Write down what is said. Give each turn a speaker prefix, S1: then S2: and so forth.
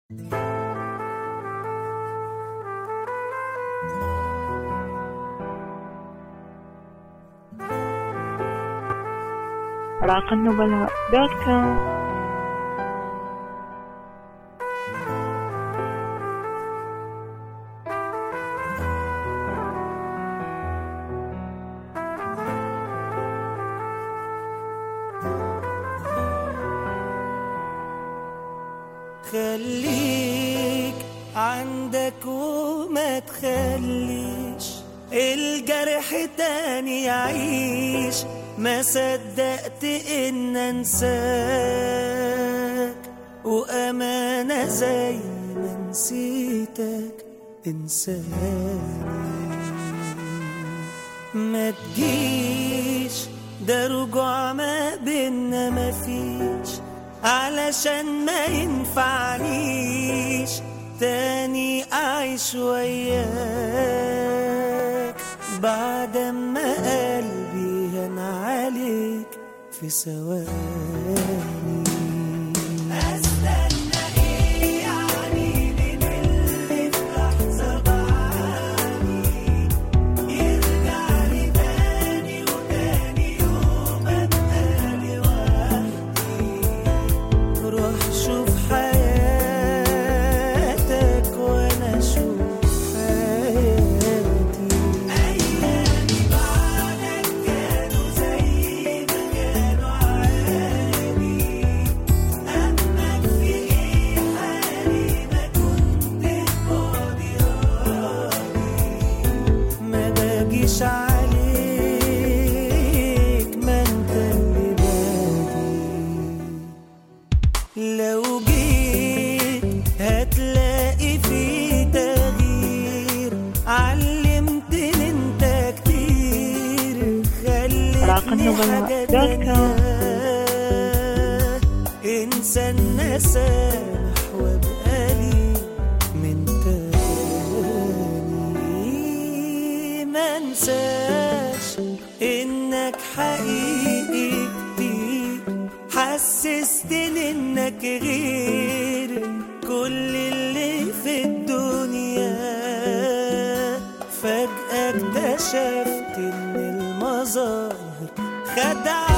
S1: راق النبلاء دوت كوم
S2: خليك عندك وما تخليش الجرح تاني يعيش ما صدقت ان انساك وامانة زي ما نسيتك انساني ما تجيش ده رجوع ما بينا مفيش علشان ما ينفعنيش تاني أعيش وياك بعد ما قلبي هان عليك في ثواني استنى ايه يعني من اللي في لحظة بعاني يرجع لي تاني وتاني يوم ابقى لوحدي روح شوف حياتك وانا اشوف حياتي ايامي بعدك كانوا زي ما كانوا عادي اما في ايه حالي ما كنت فاضي راضي ما باجيش عليك ما انت اللي بادي لو جيت هتلاقي في تغيير علمتني انت كتير
S1: راق
S2: خلتني
S1: النبلاء
S2: حاجة
S1: دوت كوم.
S2: تانية انسى النسامح وابقى لي من تاني ما انساش انك حقيقي كتير حسستني انك غير كل اللي في الدنيا فجأة اكتشفت ان المظاهر خدعة